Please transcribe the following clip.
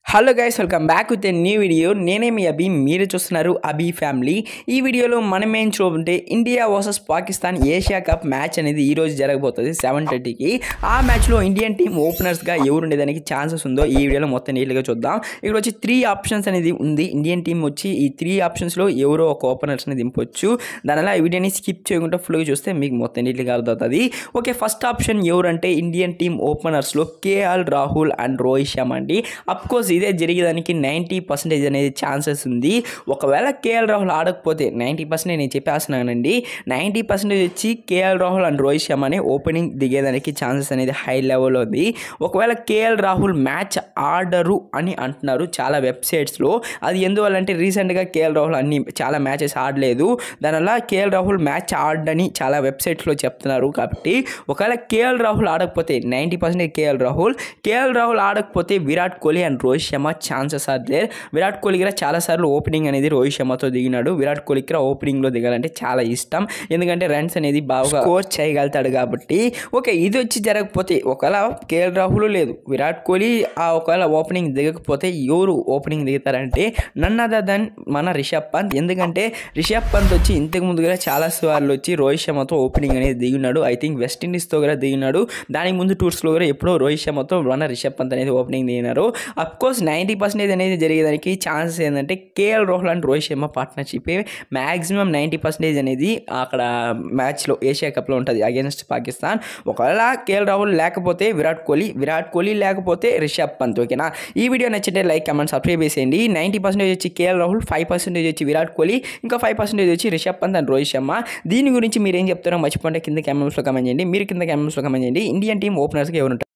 hello guys welcome back with a new video నేనే మీ అభి మీరు చూస్తున్నారు అభి ఫ్యామిలీ ఈ వీడియోలో మనం ఏం చూడంటే India versus Pakistan Asia cup match అనేది ఈ రోజు జరగబోతుంది సెవెన్ థర్టీకి ఆ మ్యాచ్లో ఇండియన్ టీం ఓపెనర్స్గా ఎవరు ఉండేదానికి ఛాన్సెస్ ఉందో ఈ వీడియోలో మొత్తం నీట్గా చూద్దాం ఇక్కడ వచ్చి త్రీ ఆప్షన్స్ అనేది ఉంది ఇండియన్ టీం వచ్చి ఈ త్రీ ఆప్షన్స్లో ఎవరో ఒక ఓపెనర్స్ అనేది దింపొచ్చు దానివల్ల ఈ వీడియోని స్కిప్ చేయకుండా ఫుల్గా చూస్తే మీకు మొత్తం నీట్గా అర్థమవుతుంది ఓకే ఫస్ట్ ఆప్షన్ ఎవరంటే ఇండియన్ టీం ఓపెనర్స్లో కేఎల్ రాహుల్ అండ్ రోహిత్ శర్మ అండి అఫ్కోర్స్ ఇదే జరిగేదానికి నైంటీ పర్సెంటేజ్ అనేది ఛాన్సెస్ ఉంది ఒకవేళ కేఎల్ రాహుల్ ఆడకపోతే నైంటీ పర్సెంట్ నేను చెప్పేస్తున్నానండి నైంటీ పర్సెంటేజ్ వచ్చి కేఎల్ రాహుల్ అండ్ రోహిత్ శర్మని ఓపెనింగ్ దిగేదానికి ఛాన్సెస్ అనేది హై లెవెల్లో ఉంది ఒకవేళ కేఎల్ రాహుల్ మ్యాచ్ ఆడరు అని అంటున్నారు చాలా వెబ్సైట్స్లో అది ఎందువల్ల అంటే రీసెంట్గా కేఎల్ రాహుల్ అన్ని చాలా మ్యాచెస్ ఆడలేదు దానివల్ల కేఎల్ రాహుల్ మ్యాచ్ ఆడని చాలా వెబ్సైట్స్లో చెప్తున్నారు కాబట్టి ఒకవేళ కేఎల్ రాహుల్ ఆడకపోతే ninety percentage KL Rahul KL Rahul ఆడకపోతే Virat Kohli and Rohit Sharma chances are there Virat Kohli కూడా చాలాసార్లు ఓపెనింగ్ అనేది రోహిత్ శర్మతో దిగినాడు విరాట్ కోహ్లీకి కూడా ఓపెనింగ్లో దిగాలంటే చాలా ఇష్టం ఎందుకంటే రన్స్ అనేది బాగా స్కోర్ చేయగలుగుతాడు కాబట్టి ఓకే ఇది వచ్చి జరగకపోతే ఒకవేళ కేఎల్ రాహుల్ లేదు విరాట్ కోహ్లీ ఆ ఒకవేళ ఓపెనింగ్ దిగకపోతే ఎవరు ఓపెనింగ్ దిగుతారంటే నన్ అదర్ దెన్ మన రిషబ్ పంత్ ఎందుకంటే రిషబ్ పంత్ వచ్చి ఇంతకు ముందు కూడా చాలా సార్లు వచ్చి రోహిత్ శర్మతో ఓపెనింగ్ అనేది దిగినాడు ఐ థింక్ వెస్టిండీస్తో కూడా దిగినాడు దానికి ముందు టూర్స్లో కూడా ఎప్పుడో రోహిత్ శర్మతో మన రిషబ్ పంత్ అనేది ఓపెనింగ్ దిగినారు అఫ్ కోర్స్ నైంటీ పర్సెంటేజ్ అనేది జరిగేదానికి ఛాన్సెస్ ఏంటంటే KL Rahul and Rohit Sharma partnership maximum ninety percentage అనేది అక్కడ మ్యాచ్లో ఏషియా కప్లో ఉంటుంది అగేన్స్ట్ పాకిస్తాన్ ఒకవేళ కేఎల్ రాహుల్ లేకపోతే విరాట్ కోహ్లీ విరాట్ కోహ్లీ లేకపోతే రిషబ్ పంత్ ఓకేనా ఈ వీడియో నచ్చితే లైక్ కమెంట్ సబ్స్క్రైబ్ చేసేయండి నైంటీ పర్సెంటేజ్ వచ్చి కేఎల్ రాహుల్ ఫైవ్ పర్సెంటేజ్ వచ్చి విరాట్ కోహ్లీ ఇంకా ఫైవ్ పర్సెంటేజ్ వచ్చి రిషబ్ పంత్ అండ్ రోహిత్ శర్మ దీని గురించి మీరు ఏం చెప్తారో మర్చిపోతే కింద కామెంట్స్లో కమెంట్ చేయండి మీరు కింద కామెంట్స్లో కమెంట్ చేయండి ఇండియన్ టీం ఓపెనర్స్కి ఎవరు ఉంటారు